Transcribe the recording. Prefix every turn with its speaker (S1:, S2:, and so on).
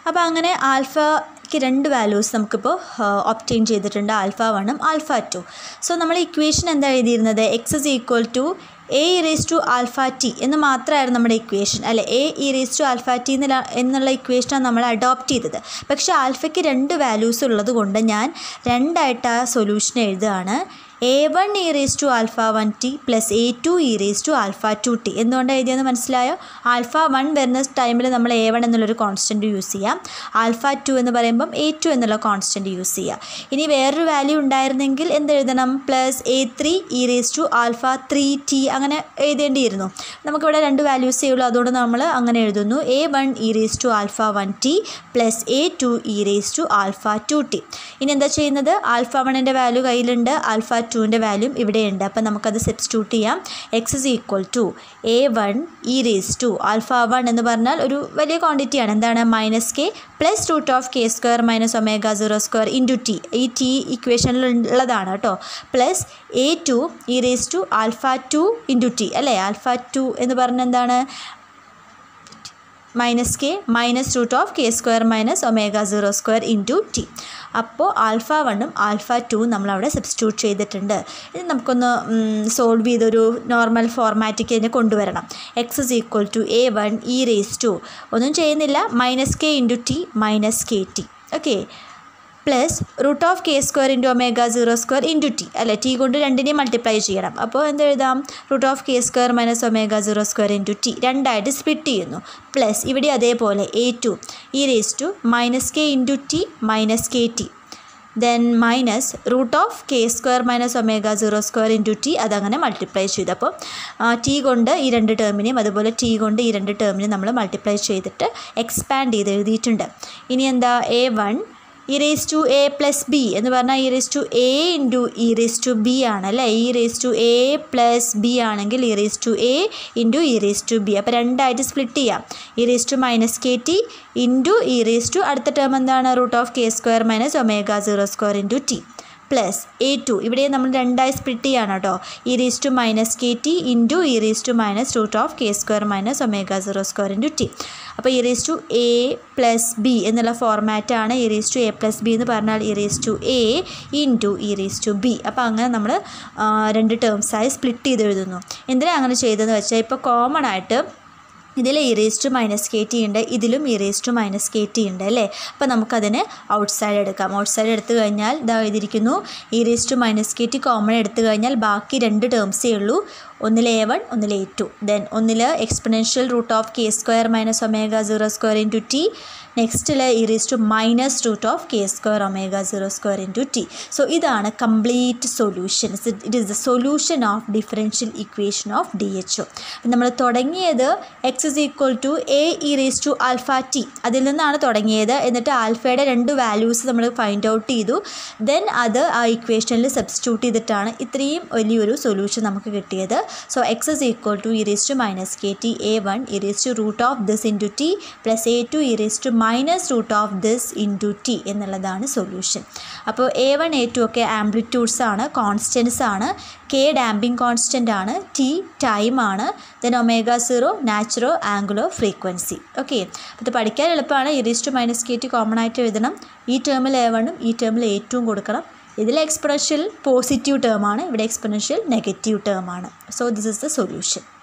S1: അപ്പോൾ അങ്ങനെ ആൽഫയ്ക്ക് രണ്ട് വാല്യൂസ് നമുക്കിപ്പോൾ ഒപ്റ്റെയിൻ ചെയ്തിട്ടുണ്ട് ആൽഫ വണ്ണും ആൽഫ ടു സോ നമ്മൾ ഇക്വേഷൻ എന്താ എഴുതിയിരുന്നത് x is equal to a e raise to alpha t എന്ന് മാത്രമായിരുന്നു നമ്മുടെ ഇക്വേഷൻ അല്ലെ a e raise to alpha t എന്നുള്ള എന്നുള്ള ഇക്വേഷനാണ് നമ്മൾ അഡോപ്റ്റ് ചെയ്തത് പക്ഷേ ആൽഫയ്ക്ക് രണ്ട് വാല്യൂസ് ഉള്ളത് കൊണ്ട് ഞാൻ രണ്ടായിട്ട് ആ സൊല്യൂഷൻ എഴുതുകയാണ് a one e raise to alpha one t plus a two e raise to alpha two t എന്തുകൊണ്ടാണ് എഴുതിയെന്ന് മനസ്സിലായോ ആൽഫ വൺ വരുന്ന ടൈമിൽ നമ്മൾ എ വൺ എന്നുള്ളൊരു കോൺസ്റ്റൻറ്റ് യൂസ് ചെയ്യാം ആൽഫ ടു എന്ന് പറയുമ്പം എ ടു എന്നുള്ള കോൺസ്റ്റൻറ്റ് യൂസ് ചെയ്യാം ഇനി വേറൊരു വാല്യൂ ഉണ്ടായിരുന്നെങ്കിൽ എന്ത് എഴുതണം plus a three e raise to alpha three t അങ്ങനെ എഴുതേണ്ടിയിരുന്നു നമുക്കിവിടെ രണ്ട് വാല്യൂസേ ഉള്ളൂ അതുകൊണ്ട് നമ്മൾ അങ്ങനെ എഴുതുന്നു a one e raise to alpha one t plus a two e raise to alpha two t ഇനി എന്താ ചെയ്യുന്നത് ആൽഫ വണ്ണിൻ്റെ വാല്യൂ കയ്യിലുണ്ട് ആൽഫ ടുവിൻ്റെ വാല്യൂം ഇവിടെയുണ്ട് അപ്പം നമുക്കത് സബ്സ്റ്റിറ്റ്യൂട്ട് ചെയ്യാം x is equal to a one e raise to alpha one എന്ന് പറഞ്ഞാൽ ഒരു വലിയ ക്വാണ്ടിറ്റിയാണ് എന്താണ് minus k plus root of k square minus omega zero square into t ഈ ടി ഇക്വേഷനിൽ ഉള്ളതാണ് കേട്ടോ plus a two e raise to alpha two into t അല്ലേ ആൽഫ ടു എന്ന് പറഞ്ഞാൽ എന്താണ് minus k minus root of k square minus omega zero square into t അപ്പോൾ alpha വണ്ണും ആൽഫ ടൂവും നമ്മളവിടെ സബ്സ്റ്റിറ്റ്യൂട്ട് ചെയ്തിട്ടുണ്ട് ഇത് നമുക്കൊന്ന് സോൾവ് ചെയ്തൊരു നോർമൽ ഫോർമാറ്റിക്ക് തന്നെ കൊണ്ടുവരണം x is equal to a one e raise to ഒന്നും ചെയ്യുന്നില്ല minus k into t minus k t okay plus root of k square into omega zero square into t അല്ലെ ടി കൊണ്ട് രണ്ടിനെയും multiply ചെയ്യണം അപ്പോൾ എന്ത് എഴുതാം root of k square minus omega zero square into t രണ്ടായിട്ട് split ചെയ്യുന്നു plus ഇവിടെ അതേപോലെ a two e raise to minus k into t minus k T then minus root of k square minus omega zero square into t അതങ്ങനെ multiply ചെയ്തു അപ്പോൾ T കൊണ്ട് ഈ രണ്ട് ടേമിനെയും അതുപോലെ ടി കൊണ്ട് ഈ രണ്ട് ടേമിനെയും നമ്മൾ മൾട്ടിപ്ലൈ ചെയ്തിട്ട് എക്സ്പാൻഡ് ചെയ്ത് എഴുതിയിട്ടുണ്ട് ഇനി എന്താ a one e raise to a plus b എന്ന് പറഞ്ഞാൽ e raise to a into e raise to b ആണ് അല്ലേ e raise to a plus b ആണെങ്കിൽ e raise to a into e raise to b അപ്പോൾ രണ്ടായിട്ട് split ചെയ്യാം e raise to minus k t into e raise to അടുത്ത term എന്താണ് root of k square minus omega zero square into t plus a to ഇവിടെ നമ്മൾ രണ്ടായി split ചെയ്യാണ് കേട്ടോ e raise to minus k t into e raise to minus root of k square minus omega zero square into t അപ്പോൾ e raise to a plus b എന്നുള്ള ഫോർമാറ്റാണ് e raise to a plus b എന്ന് പറഞ്ഞാൽ e raise to a into e raise to b അപ്പോൾ അങ്ങനെ നമ്മൾ രണ്ട് ടേംസായി split ചെയ്ത് എഴുതുന്നു എന്തിനാണ് അങ്ങനെ ചെയ്തതെന്ന് വെച്ചാൽ ഇപ്പോൾ കോമൺ ആയിട്ട് ഇതിൽ e raise to minus k t ഉണ്ട് ഇതിലും e raise to minus k t ഉണ്ട് അല്ലേ അപ്പോൾ നമുക്കതിന് ഔട്ട് സൈഡ് എടുക്കാം ഔട്ട് സൈഡ് എടുത്തു കഴിഞ്ഞാൽ ഇതാ എഴുതിയിരിക്കുന്നു e raise to minus k t common എടുത്തു കഴിഞ്ഞാൽ ബാക്കി രണ്ട് ടേംസേ ഉള്ളൂ ഒന്നിൽ എ വൺ ഒന്നിൽ എ ടു ദെൻ ഒന്നിൽ exponential root of k square minus omega zero square into t നെക്സ്റ്റിൽ e raise to minus root of k square omega zero square into t so ഇതാണ് complete solution it is the solution of differential equation of D H O നമ്മൾ തുടങ്ങിയത് x is equal to a e raise to alpha t അതിൽ നിന്നാണ് തുടങ്ങിയത് എന്നിട്ട് ആൽഫയുടെ രണ്ട് values നമ്മൾ ഫൈൻഡ് ഔട്ട് ചെയ്തു ദെൻ അത് ആ ഇക്വേഷനിൽ സബ്സ്റ്റിറ്റ്യൂട്ട് ചെയ്തിട്ടാണ് ഇത്രയും വലിയൊരു സൊല്യൂഷൻ നമുക്ക് കിട്ടിയത് so x is equal to e raise to minus k t a one e raise to root of this into t plus a two e raise to minus root of this into t എന്നുള്ളതാണ് solution അപ്പോൾ a one a two ഒക്കെ amplitudes ആണ് constants ആണ് k damping constant ആണ് t time ആണ് then omega zero natural angular frequency okay അപ്പോൾ ഇത് പഠിക്കാൻ എളുപ്പമാണ് e raise to minus k t common ആയിട്ട് എഴുതണം ഈ ടേമിൽ എ വണ്ണും ഈ ടേമിൽ എ ടുവും കൊടുക്കണം ഇതിൽ എക്സ്പെൻഷ്യൽ പോസിറ്റീവ് ടേമാണ് ഇവിടെ എക്സ്പെൻഷ്യൽ നെഗറ്റീവ് ടേമാണ് so this is the solution